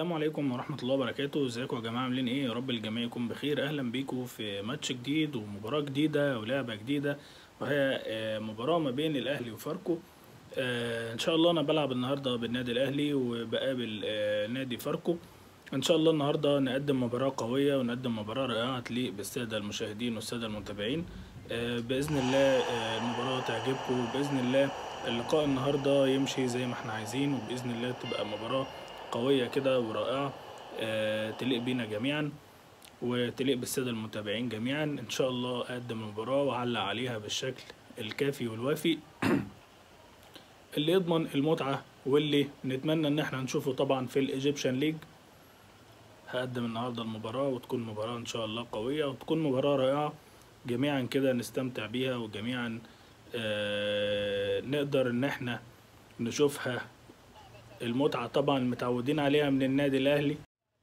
السلام عليكم ورحمة الله وبركاته ازيكم يا جماعة عاملين ايه يا رب الجميع يكون بخير اهلا بيكم في ماتش جديد ومباراة جديدة ولعبة جديدة وهي آه، مباراة ما بين الاهلي وفاركو آه، ان شاء الله انا بلعب النهاردة بالنادي الاهلي وبقابل آه، نادي فاركو ان شاء الله النهاردة نقدم مباراة قوية ونقدم مباراة رائعة تليق بالسادة المشاهدين والسادة المتابعين آه، بإذن الله آه، المباراة تعجبكم وبإذن الله اللقاء النهاردة يمشي زي ما احنا عايزين وبإذن الله تبقى مباراة قوية كده ورائعة آه، تليق بينا جميعا وتليق بالسادة المتابعين جميعا إن شاء الله أقدم المباراة وأعلق عليها بالشكل الكافي والوافي اللي يضمن المتعة واللي نتمنى إن احنا نشوفه طبعا في الإيجيبشن ليج هقدم النهاردة المباراة وتكون مباراة إن شاء الله قوية وتكون مباراة رائعة جميعا كده نستمتع بيها وجميعا آه، نقدر إن احنا نشوفها المتعة طبعا متعودين عليها من النادي الأهلي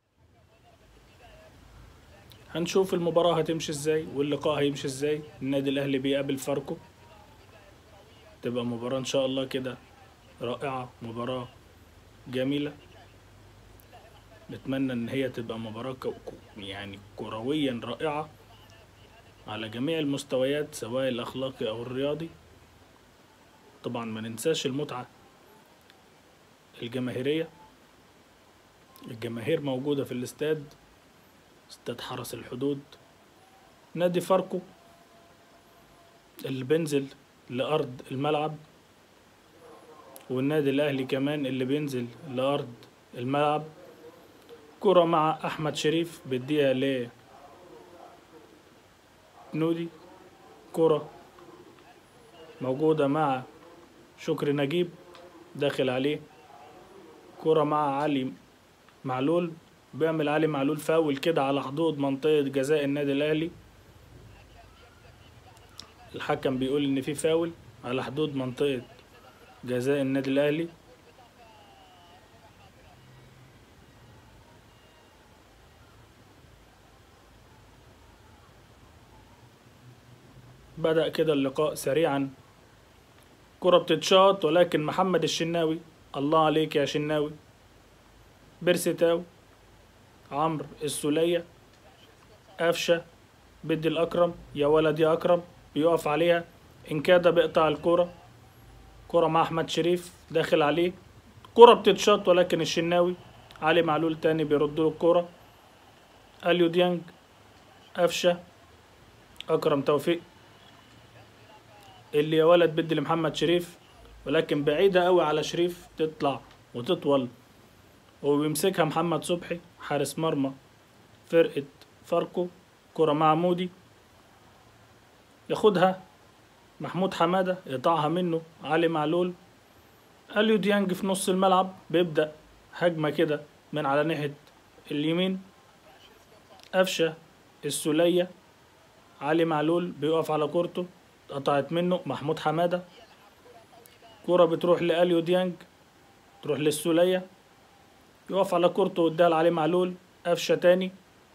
هنشوف المباراة هتمشي ازاي واللقاء هيمشي ازاي النادي الأهلي بيقابل فاركو تبقى مباراة إن شاء الله كده رائعة مباراة جميلة نتمنى إن هي تبقى مباراة كو كو- يعني كرويا رائعة على جميع المستويات سواء الأخلاقي أو الرياضي طبعا ما ننساش المتعة الجماهيرية الجماهير موجودة في الاستاد استاد حرس الحدود نادي فاركو اللي بينزل لأرض الملعب والنادي الأهلي كمان اللي بينزل لأرض الملعب كرة مع أحمد شريف بديها ل نودي كرة موجودة مع شكري نجيب داخل عليه كرة مع علي معلول بيعمل علي معلول فاول كده على حدود منطقة جزاء النادي الأهلي الحكم بيقول إن في فاول على حدود منطقة جزاء النادي الأهلي بدأ كده اللقاء سريعا كرة بتتشاط ولكن محمد الشناوي الله عليك يا شناوي بيرسيتاو عمرو السولية قفشة بدي الأكرم يا ولد يا أكرم بيقف عليها إن كاد بيقطع الكرة كرة مع أحمد شريف داخل عليه كرة بتتشاط ولكن الشناوي علي معلول تاني بيرد له الكرة أليو ديانج قفشة أكرم توفيق اللي يا ولد بدي لمحمد شريف ولكن بعيدة قوي على شريف تطلع وتطول وبيمسكها محمد صبحي حارس مرمى فرقة فاركو كرة مع مودي ياخدها محمود حمادة يقطعها منه علي معلول اليو ديانج في نص الملعب بيبدأ هجمة كده من على ناحية اليمين قفشة السولية علي معلول بيقف على كورته اتقطعت منه محمود حمادة كرة بتروح لأليو ديانج تروح للسولية يقف على كورته واداها لعلي معلول قفشة تاني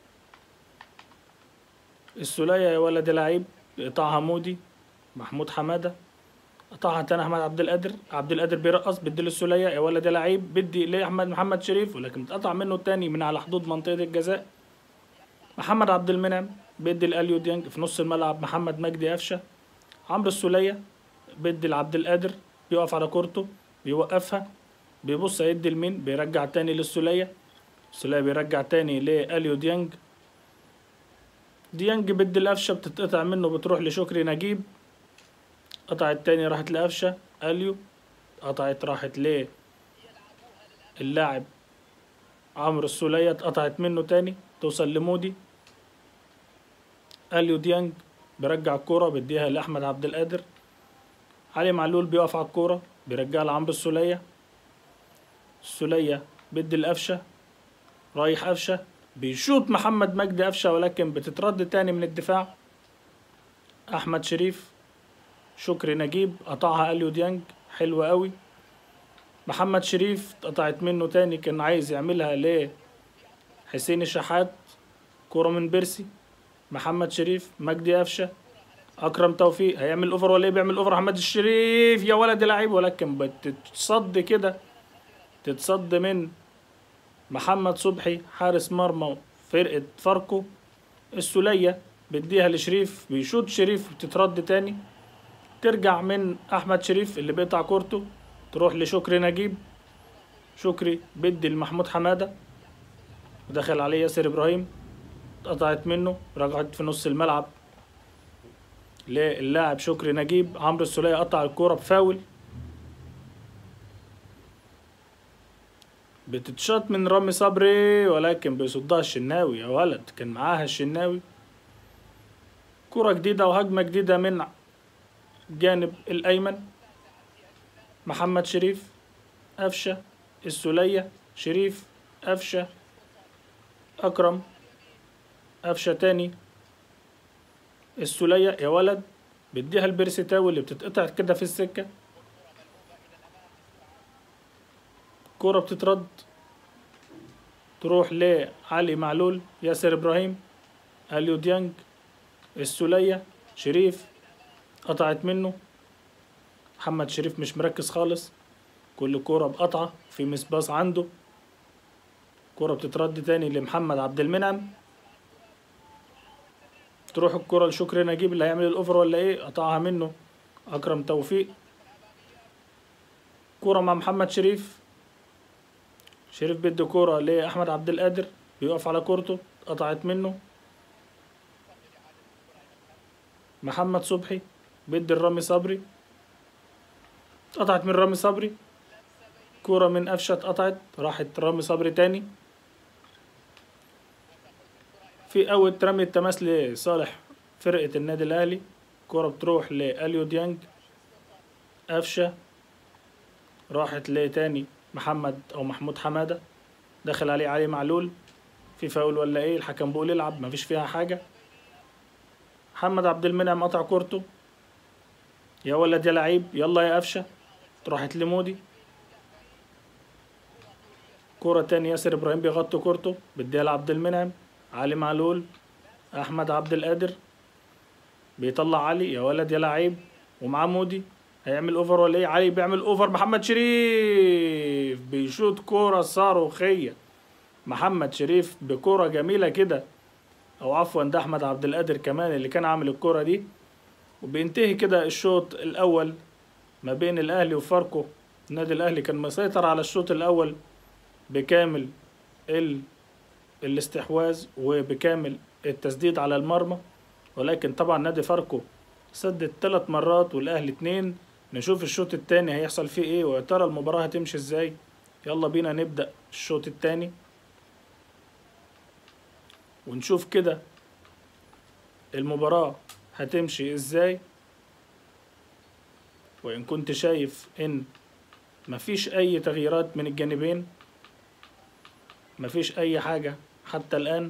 السولية يا ولد لعيب يقطعها مودي محمود حمادة قطعها تاني أحمد عبد القادر عبد القادر بيرقص بدي للسولية يا ولد لعيب بدي لأحمد محمد شريف ولكن اتقطع منه التاني من على حدود منطقة الجزاء محمد عبد المنعم بيدي لأليو ديانج في نص الملعب محمد مجدي قفشة عمرو السولية بيدي لعبد القادر بيقف على كورته بيوقفها بيبص هيدي لمين بيرجع تاني للسولية السولية بيرجع تاني لأليو ديانج ديانج بدي القفشة بتتقطع منه بتروح لشكري نجيب قطعت تاني راحت لقفشة أليو قطعت راحت ل اللاعب عمرو السولية اتقطعت منه تاني توصل لمودي أليو ديانج بيرجع الكورة بيديها لأحمد عبد القادر علي معلول بيقف على الكورة بيرجعها لعمرو السولية السولية بدي القفشة رايح قفشة بيشوط محمد مجدي قفشة ولكن بتترد تاني من الدفاع أحمد شريف شكري نجيب قطعها أليو ديانج حلوة قوي محمد شريف اتقطعت منه تاني كان عايز يعملها لحسين الشحات كرة من بيرسي محمد شريف مجدي قفشه اكرم توفيق هيعمل اوفر ولا ايه بيعمل اوفر محمد الشريف يا ولد لعيب ولكن بتتصد كده تتصد من محمد صبحي حارس مرمى فرقة فاركو السولية بيديها لشريف بيشوط شريف بتترد تاني ترجع من أحمد شريف اللي بيقطع كورته تروح لشكري نجيب شكري بدي لمحمود حمادة ودخل عليه ياسر إبراهيم اتقطعت منه رجعت في نص الملعب للاعب شكري نجيب عمرو السولية قطع الكورة بفاول بتتشاط من رامي صبري ولكن بيصدها الشناوي يا ولد كان معاها الشناوي كرة جديدة وهجمة جديدة من جانب الأيمن محمد شريف قفشة السولية شريف قفشة أكرم قفشة تاني السولية يا ولد بديها البرستاوي اللي بتتقطع كده في السكة كرة بتترد تروح لعلي معلول ياسر إبراهيم أليو ديانج السولية شريف قطعت منه محمد شريف مش مركز خالص كل كورة بقطعة في مسباص عنده كرة بتترد تاني لمحمد عبد المنعم تروح الكرة لشكري نجيب اللي هيعمل الأوفر ولا إيه قطعها منه أكرم توفيق كرة مع محمد شريف شريف بيدي كرة لأحمد عبد القادر بيقف على كورته قطعت منه محمد صبحي بيدي الرامي صبري قطعت من رامي صبري كرة من قفشة اتقطعت راحت رامي صبري تاني في أول رمي التماس لصالح فرقة النادي الأهلي كرة بتروح لأليو ديانج قفشة راحت لتاني محمد أو محمود حمادة دخل عليه علي معلول في فاول ولا ايه الحكم بيقول يلعب مفيش فيها حاجة محمد عبد المنعم قطع كورته يا ولد يا لعيب يلا يا قفشة راحت لمودي كرة تاني ياسر إبراهيم بيغطي كورته بديها لعبد المنعم علي معلول أحمد عبد القادر بيطلع علي يا ولد يا لعيب ومعاه مودي هيعمل اوفر ولا ايه علي بيعمل اوفر محمد شريف بيشوط كورة صاروخية محمد شريف بكرة جميلة كده او عفوا ده احمد عبد القادر كمان اللي كان عامل الكرة دي وبينتهي كده الشوط الاول ما بين الاهلي وفاركو النادي الاهلي كان مسيطر على الشوط الاول بكامل ال... الاستحواذ وبكامل التسديد على المرمى ولكن طبعا نادي فاركو سدد ثلاث مرات والاهلي اتنين نشوف الشوط التاني هيحصل فيه ايه ويا ترى المباراة هتمشي ازاي يلا بينا نبدأ الشوط التاني ونشوف كده المباراة هتمشي ازاي وان كنت شايف ان مفيش اي تغييرات من الجانبين مفيش اي حاجة حتى الان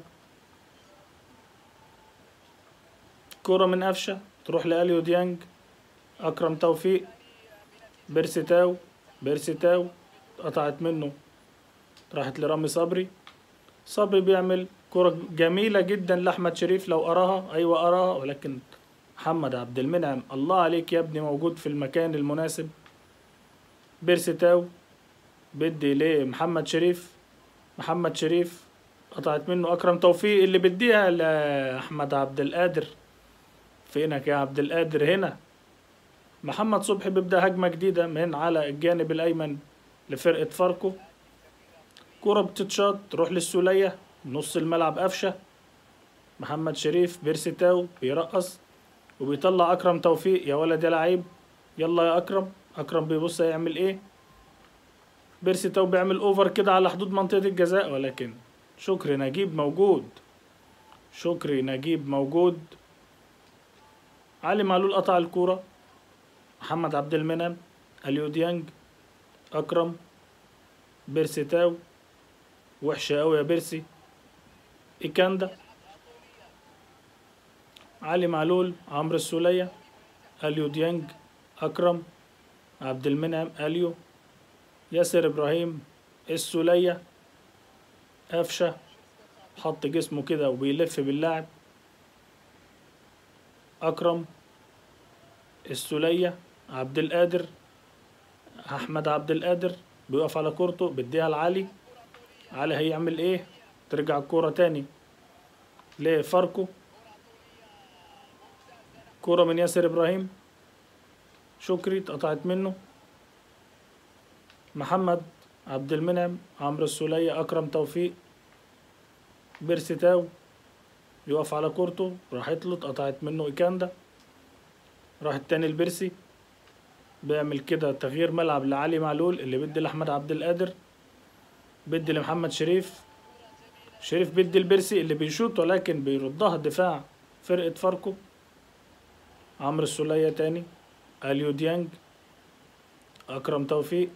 كرة من قفشة تروح لأليو ديانج أكرم توفيق بيرسيتاو بيرسيتاو قطعت منه راحت لرامي صبري صبري بيعمل كرة جميلة جدا لأحمد شريف لو أراها أيوة أراها ولكن محمد عبد المنعم الله عليك يا ابني موجود في المكان المناسب بيرسيتاو بدي لمحمد شريف محمد شريف قطعت منه أكرم توفيق اللي بديها لأحمد عبد القادر فينك يا عبد القادر هنا محمد صبحي بيبدأ هجمة جديدة من على الجانب الأيمن لفرقة فاركو كرة بتتشاط تروح للسولية نص الملعب قفشة محمد شريف بيرسيتاو بيرقص وبيطلع أكرم توفيق يا ولد يا لعيب يلا يا أكرم أكرم بيبص هيعمل إيه بيرسيتاو بيعمل أوفر كده على حدود منطقة الجزاء ولكن شكري نجيب موجود شكري نجيب موجود علي معلول قطع الكورة محمد عبد المنعم اليو ديانج أكرم بيرسيتاو وحشة أوي يا بيرسي إيكاندا علي معلول عمرو السولية اليو ديانج أكرم عبد المنعم اليو ياسر إبراهيم السولية قفشة حط جسمه كده وبيلف باللاعب أكرم السولية عبد القادر أحمد عبد القادر بيقف على كورته بديها لعلي علي هيعمل ايه ترجع الكورة تاني لفاركو كورة من ياسر ابراهيم شكري اتقطعت منه محمد عبد المنعم عمرو السولية أكرم توفيق بيرسي تاو يقف على كورته راحت له اتقطعت منه إيكاندا راح التاني البرسي بيعمل كده تغيير ملعب لعلي معلول اللي بدي لأحمد عبد القادر بدي لمحمد شريف شريف بدي البرسي اللي بيشوط ولكن بيردها دفاع فرقة فاركو عمرو السولية تاني اليو ديانج أكرم توفيق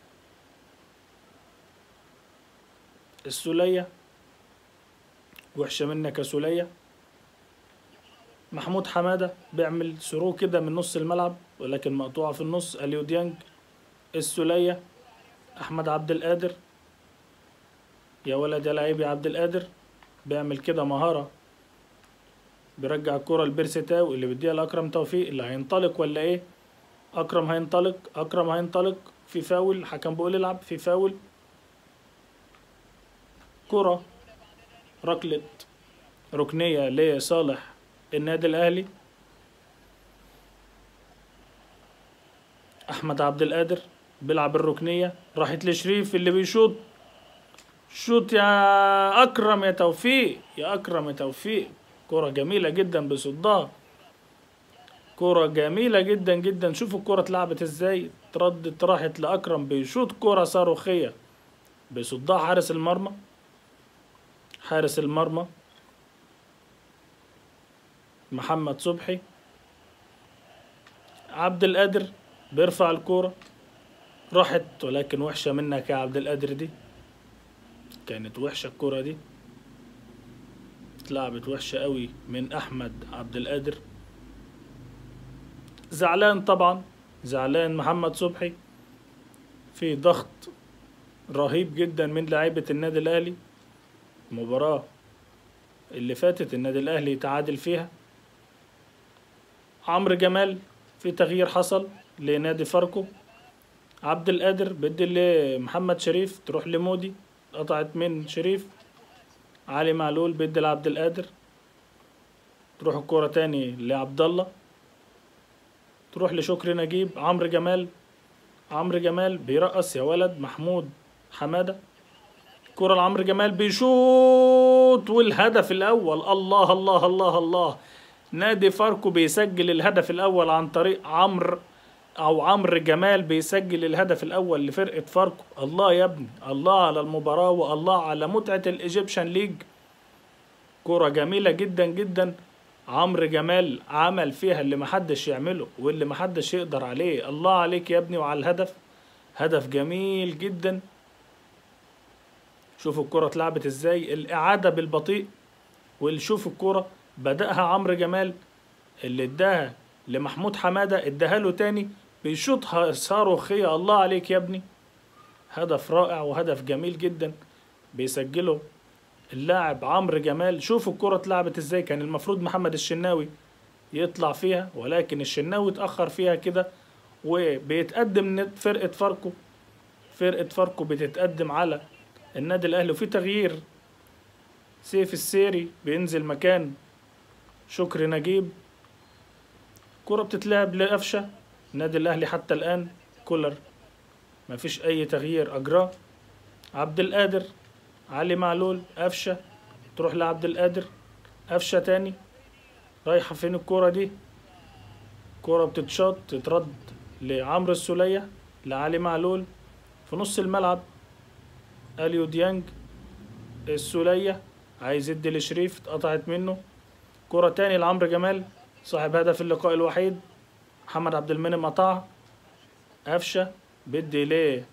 السولية وحشة منك يا سولية محمود حمادة بيعمل ثرو كده من نص الملعب ولكن مقطوعة في النص اليو ديانج السولية أحمد عبد القادر يا ولد يا لعيب يا عبد القادر بيعمل كده مهارة بيرجع الكرة لبيرسي تاو اللي بيديها لأكرم توفيق اللي هينطلق ولا إيه أكرم هينطلق أكرم هينطلق في فاول حكم بيقول العب في فاول كرة ركلة ركنية لصالح النادي الأهلي أحمد عبد القادر بيلعب الركنية راحت لشريف اللي بيشوط شوط يا أكرم يا توفيق يا أكرم يا توفيق كرة جميلة جدا بصدها كرة جميلة جدا جدا شوفوا الكرة اتلعبت ازاي تردت راحت لأكرم بيشوط كرة صاروخية بيصدها حارس المرمى حارس المرمى محمد صبحي عبد القادر بيرفع الكورة راحت ولكن وحشة منك يا عبد القادر دي كانت وحشة الكورة دي اتلعبت وحشة قوي من أحمد عبد القادر زعلان طبعا زعلان محمد صبحي في ضغط رهيب جدا من لعيبة النادي الأهلي المباراة اللي فاتت النادي الأهلي تعادل فيها عمرو جمال في تغيير حصل لنادي فاركو عبد القادر بدي لمحمد شريف تروح لمودي قطعت من شريف علي معلول بدي لعبد القادر تروح الكورة تاني لعبد الله تروح لشكري نجيب عمرو جمال عمرو جمال بيرقص يا ولد محمود حمادة كرة لعمرو جمال بيشوط والهدف الأول الله الله الله الله نادي فاركو بيسجل الهدف الأول عن طريق عمرو أو عمرو جمال بيسجل الهدف الأول لفرقة فاركو الله يا ابني الله على المباراة والله على متعة الإيجيبشن ليج كرة جميلة جدا جدا عمرو جمال عمل فيها اللي محدش يعمله واللي محدش يقدر عليه الله عليك يا ابني وعلى الهدف هدف جميل جدا شوفوا الكرة اتلعبت ازاي الإعادة بالبطيء واللي شوف الكرة بدأها عمرو جمال اللي اداها لمحمود حمادة اداها له تاني بيشوطها صاروخية الله عليك يا ابني هدف رائع وهدف جميل جدا بيسجله اللاعب عمرو جمال شوفوا الكرة اتلعبت ازاي كان المفروض محمد الشناوي يطلع فيها ولكن الشناوي اتأخر فيها كده وبيتقدم فرقة فاركو فرقة فاركو بتتقدم على النادي الأهلي وفي تغيير سيف السيري بينزل مكان شكري نجيب كرة بتتلعب لقفشة النادي الأهلي حتى الآن كولر مفيش أي تغيير أجراه عبد القادر علي معلول قفشة تروح لعبد القادر قفشة تاني رايحة فين الكورة دي كورة بتتشاط تترد لعمرو السولية لعلي معلول في نص الملعب اليو ديانج السولية عايز يدي لشريف اتقطعت منه كرة تاني لعمرو جمال صاحب هدف اللقاء الوحيد محمد عبد المنعم قطعها قفشة بدي ليه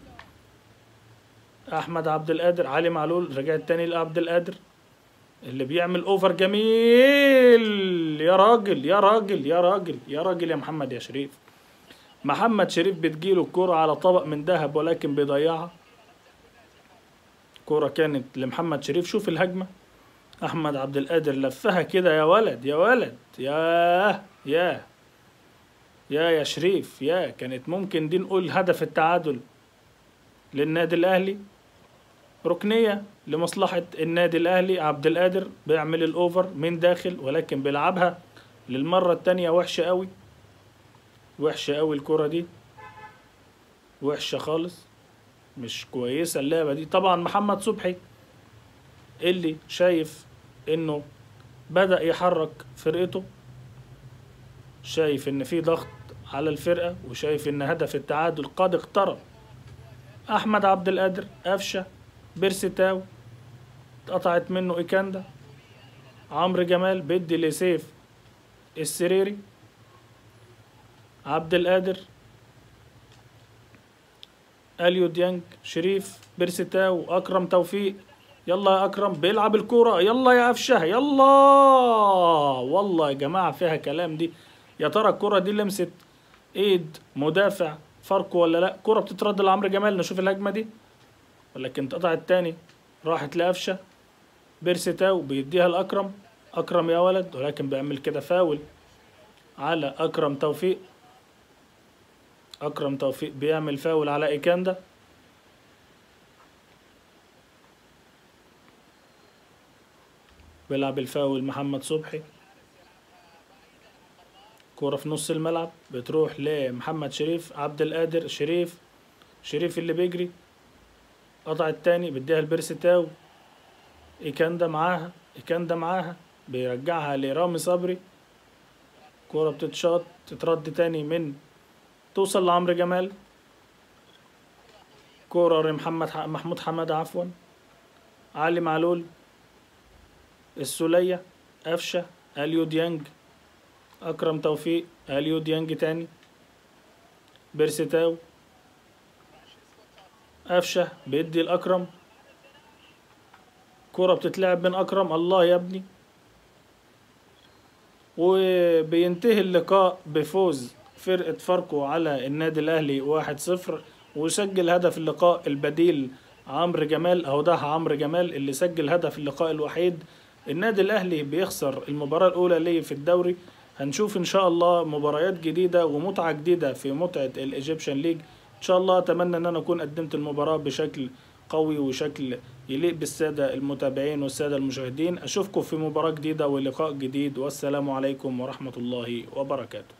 احمد عبد القادر علي معلول رجعت تاني لعبد القادر اللي بيعمل اوفر جميل يا راجل يا راجل يا راجل يا راجل يا محمد يا شريف محمد شريف بتجيله الكرة على طبق من ذهب ولكن بيضيعها كرة كانت لمحمد شريف شوف الهجمة احمد عبد القادر لفها كده يا ولد يا ولد يا يا يا يا شريف يا كانت ممكن دي نقول هدف التعادل للنادي الاهلي ركنية لمصلحة النادي الأهلي عبد القادر بيعمل الأوفر من داخل ولكن بيلعبها للمرة التانية وحشة قوي وحشة قوي الكرة دي وحشة خالص مش كويسة اللعبة دي طبعا محمد صبحي اللي شايف انه بدأ يحرك فرقته شايف ان في ضغط على الفرقة وشايف ان هدف التعادل قد اقترب احمد عبد القادر قفشة بيرسيتاو اتقطعت منه ايكاندا عمرو جمال بدي لسيف السريري عبد القادر اليو ديانج شريف بيرسيتاو اكرم توفيق يلا يا اكرم بيلعب الكوره يلا يا قفشه يلا والله يا جماعه فيها كلام دي يا ترى الكوره دي لمست ايد مدافع فاركو ولا لا كوره بتترد لعمرو جمال نشوف الهجمه دي ولكن اتقطعت تاني راحت لقفشه بيرسيتاو بيديها لاكرم اكرم يا ولد ولكن بيعمل كده فاول على اكرم توفيق اكرم توفيق بيعمل فاول على ايكاندا بيلعب الفاول محمد صبحي كورة في نص الملعب بتروح لمحمد شريف عبد القادر شريف شريف اللي بيجري قطع التاني بيديها لبيرسي تاو إيكاندا معاها إيكاندا معاها بيرجعها لرامي صبري كورة بتتشاط تترد تاني من توصل لعمرو جمال كورة لمحمد ح- محمود حمادة عفوا علي معلول السولية قفشة اليو ديانج أكرم توفيق اليو ديانج تاني بيرسيتاو قفشة بيدي الأكرم كرة بتتلعب من أكرم الله يا ابني وبينتهي اللقاء بفوز فرقة فاركو على النادي الأهلي واحد صفر وسجل هدف اللقاء البديل عمرو جمال أهو ده عمرو جمال اللي سجل هدف اللقاء الوحيد النادي الأهلي بيخسر المباراة الأولى ليه في الدوري هنشوف إن شاء الله مباريات جديدة ومتعة جديدة في متعة الإيجيبشن ليج إن شاء الله أتمنى إن أنا أكون قدمت المباراة بشكل قوي وشكل يليق بالسادة المتابعين والسادة المشاهدين أشوفكم في مباراة جديدة ولقاء جديد والسلام عليكم ورحمة الله وبركاته